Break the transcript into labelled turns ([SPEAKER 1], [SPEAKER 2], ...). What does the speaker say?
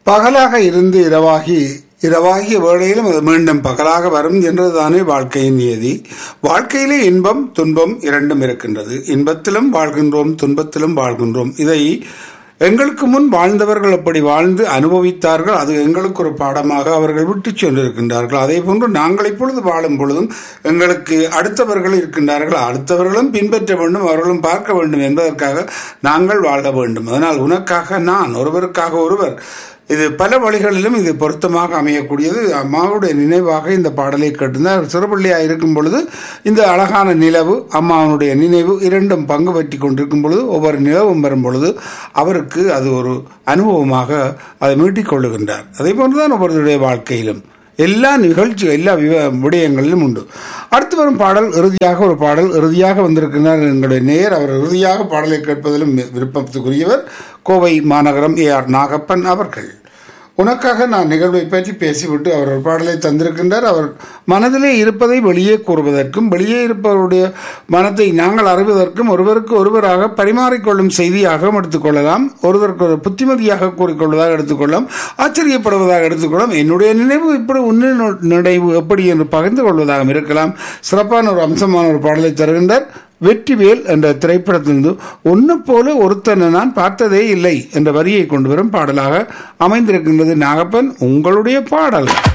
[SPEAKER 1] பகலாக இருந்து இரவாகி இரவாகிய வேளையிலும் அது மீண்டும் பகலாக வரும் என்றுதானே வாழ்க்கையின் நியதி வாழ்க்கையிலே இன்பம் துன்பம் இரண்டும் இருக்கின்றது இன்பத்திலும் வாழ்கின்றோம் துன்பத்திலும் வாழ்கின்றோம் இதை எங்களுக்கு முன் வாழ்ந்தவர்கள் அப்படி வாழ்ந்து அனுபவித்தார்கள் அது எங்களுக்கு ஒரு பாடமாக அவர்கள் விட்டு சென்றிருக்கின்றார்கள் அதே போன்று நாங்கள் இப்பொழுது வாழும் பொழுதும் எங்களுக்கு அடுத்தவர்கள் இருக்கின்றார்கள் அடுத்தவர்களும் பின்பற்ற வேண்டும் அவர்களும் பார்க்க வேண்டும் என்பதற்காக நாங்கள் வாழ வேண்டும் அதனால் உனக்காக நான் ஒருவருக்காக ஒருவர் இது பல வழிகளிலும் இது பொருத்தமாக அமையக்கூடியது அம்மாவுடைய நினைவாக இந்த பாடலை கேட்டிருந்தார் சிறுபள்ளியாக இருக்கும் பொழுது இந்த அழகான நிலவு அம்மாவனுடைய நினைவு இரண்டும் பங்கு பற்றி கொண்டிருக்கும் பொழுது ஒவ்வொரு நிலவும் வரும் பொழுது அவருக்கு அது ஒரு அனுபவமாக அதை மீட்டிக் கொள்ளுகின்றார் அதே போன்றுதான் ஒவ்வொருவருடைய வாழ்க்கையிலும் எல்லா நிகழ்ச்சி எல்லா விவ விடயங்களிலும் உண்டு அடுத்து வரும் பாடல் இறுதியாக ஒரு பாடல் இறுதியாக வந்திருக்கிறார் எங்களுடைய நேர் அவர் இறுதியாக பாடலை கேட்பதிலும் விருப்பத்துக்குரியவர் கோவை மாநகரம் ஏ ஆர் நாகப்பன் அவர்கள் உனக்காக நான் நிகழ்வை பற்றி பேசிவிட்டு அவர் ஒரு பாடலை தந்திருக்கின்றார் அவர் மனதிலே இருப்பதை வெளியே கூறுவதற்கும் வெளியே இருப்பவருடைய மனத்தை நாங்கள் அறிவதற்கும் ஒருவருக்கு ஒருவராக பரிமாறிக்கொள்ளும் செய்தியாகவும் எடுத்துக்கொள்ளலாம் ஒருவருக்கு ஒரு புத்திமதியாக கூறிக்கொள்வதாக எடுத்துக்கொள்ளலாம் ஆச்சரியப்படுவதாக எடுத்துக்கொள்ளலாம் என்னுடைய நினைவு இப்படி உன்னின் நினைவு எப்படி என்று பகிர்ந்து கொள்வதாக இருக்கலாம் சிறப்பான ஒரு அம்சமான ஒரு பாடலை தருகின்றார் வெற்றிவேல் என்ற திரைப்படத்திலிருந்து ஒன்று போல ஒருத்தனை நான் பார்த்ததே இல்லை என்ற வரியை கொண்டு வரும் பாடலாக அமைந்திருக்கின்றது நாகப்பன் உங்களுடைய பாடல்